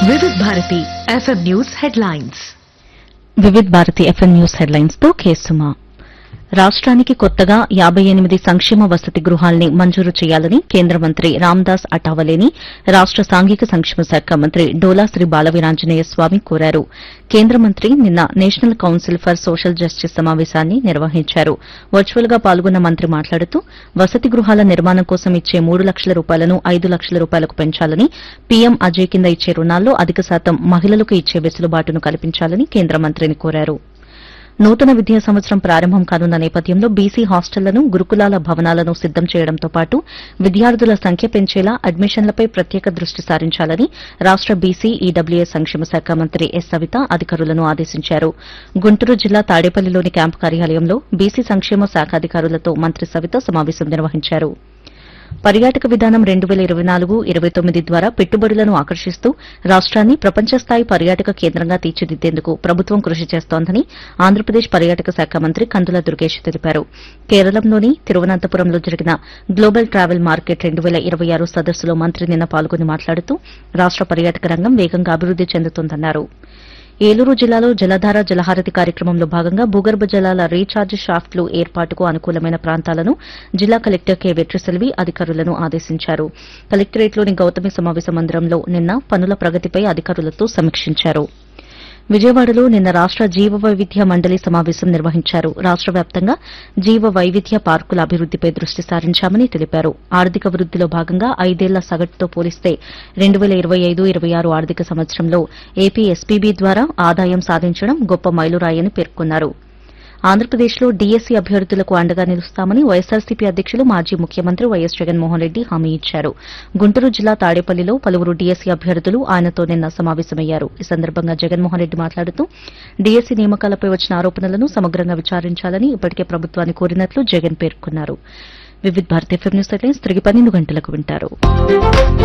వివిధ Bharati FM news headlines Vividh Bharati FM news headlines తో కేసుమా రాష్ట్రానికి కొత్తగా యాబై ఎనిమిది సంక్షేమ వసతి గృహాల్ని మంజూరు చేయాలని కేంద్ర మంత్రి రామ్దాస్ అటావలేని రాష్ట సాంఘిక సంక్షేమ శాఖ మంత్రి డోలా శ్రీ బాలవీరాంజనేయ స్వామి కోరారు కేంద్ర మంత్రి నిన్న national council for social justice సమావేశాన్ని నిర్వహించారు వర్చువల్ గా పాల్గొన్న మంత్రి మాట్లాడుతూ వసతి గృహాల నిర్మాణం కోసం ఇచ్చే మూడు లక్షల రూపాయలను ఐదు లక్షల రూపాయలకు పెంచాలని పీఎం అజయ్ కింద ఇచ్చే రుణాల్లో అధిక శాతం మహిళలకు ఇచ్చే వెసులుబాటును కల్పించాలని కేంద్ర మంత్రిని కోరారు నూతన విద్యా సంవత్సరం ప్రారంభం కానున్న నేపథ్యంలో బీసీ హాస్టళ్లను గురుకులాల భవనాలను సిద్దం చేయడంతో పాటు విద్యార్థుల సంఖ్య పెంచేలా అడ్మిషన్లపై ప్రత్యేక దృష్టి సారించాలని రాష్ట బీసీ ఈడబ్ల్యూఎస్ సంక్షేమ శాఖ మంత్రి ఎస్ సవిత అధికారులను ఆదేశించారు గుంటూరు జిల్లా తాడేపల్లిలోని క్యాంపు కార్యాలయంలో బీసీ సంక్షేమ శాఖ అధికారులతో మంత్రి సవిత సమావేశం నిర్వహించారు పర్యాటక విధానం రెండు వేల ఇరవై నాలుగు ఇరవై తొమ్మిది ద్వారా పెట్టుబడులను ఆకర్షిస్తూ రాష్ట్రాన్ని ప్రపంచ స్థాయి పర్యాటక కేంద్రంగా తీర్చిదిద్దేందుకు ప్రభుత్వం కృషి చేస్తోందని ఆంధ్రప్రదేశ్ పర్యాటక శాఖ మంత్రి కందుల దుర్గేష్ తెలిపారు కేరళంలోని తిరువనంతపురంలో జరిగిన గ్లోబల్ ట్రావెల్ మార్కెట్ రెండు వేల ఇరవై ఆరు సదస్సులో మంత్రి నిన్న పాల్గొని మాట్లాడుతూ రాష్ట పర్యాటక రంగం వేగంగా అభివృద్ది చెందుతోందన్నారు ఏలూరు జిల్లాలో జలధార జలహారతి కార్యక్రమంలో భాగంగా భూగర్భ జలాల రీఛార్జ్ షాఫ్ట్లు ఏర్పాటుకు అనుకూలమైన ప్రాంతాలను జిల్లా కలెక్టర్ కె వెట్రిసెల్వి అధికారులను ఆదేశించారు కలెక్టరేట్లోని గౌతమి సమావేశ మందిరంలో నిన్న పనుల ప్రగతిపై అధికారులతో సమీక్షించారు విజయవాడలో నిన్న రాష్ట జీవ వైవిధ్య మండలి సమావేశం నిర్వహించారు రాష్ట వ్యాప్తంగా జీవ వైవిధ్య పార్కుల అభివృద్దిపై దృష్టి సారించామని తెలిపారు ఆర్థిక వృద్దిలో భాగంగా ఐదేళ్ల సగటుతో పోలిస్తే రెండు వేల ఇరవై ఐదు ఇరవై ఆరు ఆర్థిక సంవత్సరంలో ఏపీ ఎస్పీబీ ద్వారా ఆదాయం సాధించడం గొప్ప మైలురాయని పేర్కొన్నారు ఆంధ్రప్రదేశ్లో డీఎస్సీ అభ్యర్థులకు అండగా నిలుస్తామని వైఎస్సార్సీపీ అధ్యకులు మాజీ ముఖ్యమంత్రి వైఎస్ జగన్మోహన్ రెడ్డి హామీ ఇచ్చారు గుంటూరు జిల్లా తాడేపల్లిలో పలువురు డీఎస్సీ అభ్యర్థులు ఆయనతో నిన్న సమావేశమయ్యారు ఈ సందర్భంగా జగన్మోహన్ రెడ్డి మాట్లాడుతూ డీఎస్సీ నియామకాలపై వచ్చిన ఆరోపణలను సమగ్రంగా విచారించాలని ఇప్పటికే ప్రభుత్వాన్ని కోరినట్లు జగన్ పేర్కొన్నారు వివిధ భారతీయ ఫిల్మ్ న్యూస్ హెడ్లైన్స్ తిరిగి పన్నెండు గంటలకు వింటారు